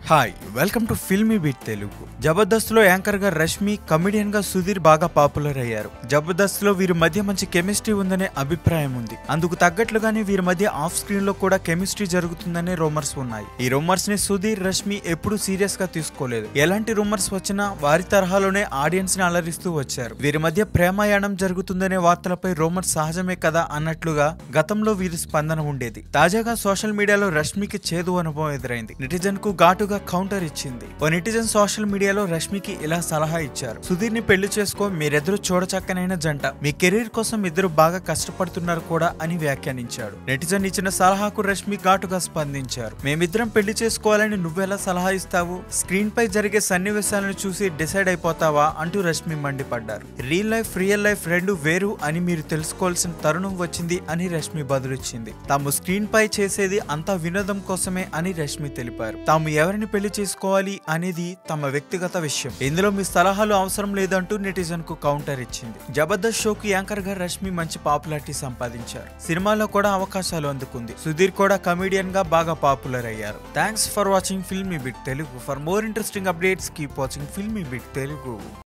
hi welcome to filmy beat Telugu Jabardasth లో anchor గా Rashmi comedian గా సుధీర్ బాగా పాపులర్ అయ్యారు జబర్దస్త్ లో వీరి మధ్య మంచి కెమిస్ట్రీ ఉందనే అభిప్రాయం ఉంది అందుకు తగ్గట్లుగానే వీరి మధ్య ఆఫ్ స్క్రీన్ లో కూడా కెమిస్ట్రీ జరుగుతుందనే రూమర్స్ ఉన్నాయి ఈ రూమర్స్ ని సుధీర్ రష్మి ఎప్పుడూ సీరియస్ గా తీసుకోలేదు ఎలాంటి రూమర్స్ వచ్చినా వారి తరహాలోనే ఆడియన్స్ ని అలరిస్తూ వచ్చారు వీరి మధ్య ప్రేమాయాణం జరుగుతుందనే వార్తలపై రూమర్స్ సహజమే కదా అన్నట్లుగా గతంలో వీరి స్పందన ఉండేది తాజాగా సోషల్ మీడియాలో రష్మికి చేదు అనుభవం ఎదురైంది నెటిజన్ కు ఘాటుగా కౌంటర్ ఇచ్చింది ఓ నెటిజన్ సోషల్ మీడియాలో రష్మికి ఇలా సలహా ఇచ్చారు సుధీర్ ని పెళ్లి చేసుకో మీరెద్దరు చూడచక్కనైన జంట మీ కెరీర్ కోసం ఇద్దరు బాగా కష్టపడుతున్నారు కూడా అని వ్యాఖ్యానించాడు నెటిజన్ ఇచ్చిన సలహాకు రష్మి ఘాటుగా స్పందించారు మేమిద్దరం పెళ్లి చేసుకోవాలని నువ్వెలా సలహా ఇస్తావు స్క్రీన్ పై జరిగే సన్నివేశాలను చూసి డిసైడ్ అయిపోతావా అంటూ రష్మి మండిపడ్డారు రియల్ లైఫ్ రియల్ లైఫ్ రెండు వేరు అని మీరు తెలుసుకోవాల్సిన తరుణం వచ్చింది అని రష్మి బదులిచ్చింది తాము స్క్రీన్ పై చేసేది అంతా వినోదం కోసమే అని రష్మి తెలిపారు తాము ఎవరిని పెళ్లి చేసుకోవాలి అనేది తమ వ్యక్తిగత విషయం ఇందులో మీ సలహాలు అవసరం లేదంటూ నెటిజన్ కు కౌంటర్ ఇచ్చింది జబర్దస్త్ షోకి యాంకర్ గా రష్మి మంచి పాపులారిటీ సంపాదించారు సినిమాలో కూడా అవకాశాలు అందుకుంది సుధీర్ కూడా కమెడియన్ గా బాగా పాపులర్ అయ్యారు thanks for watching filmy beat Telugu for more interesting updates keep watching filmy beat Telugu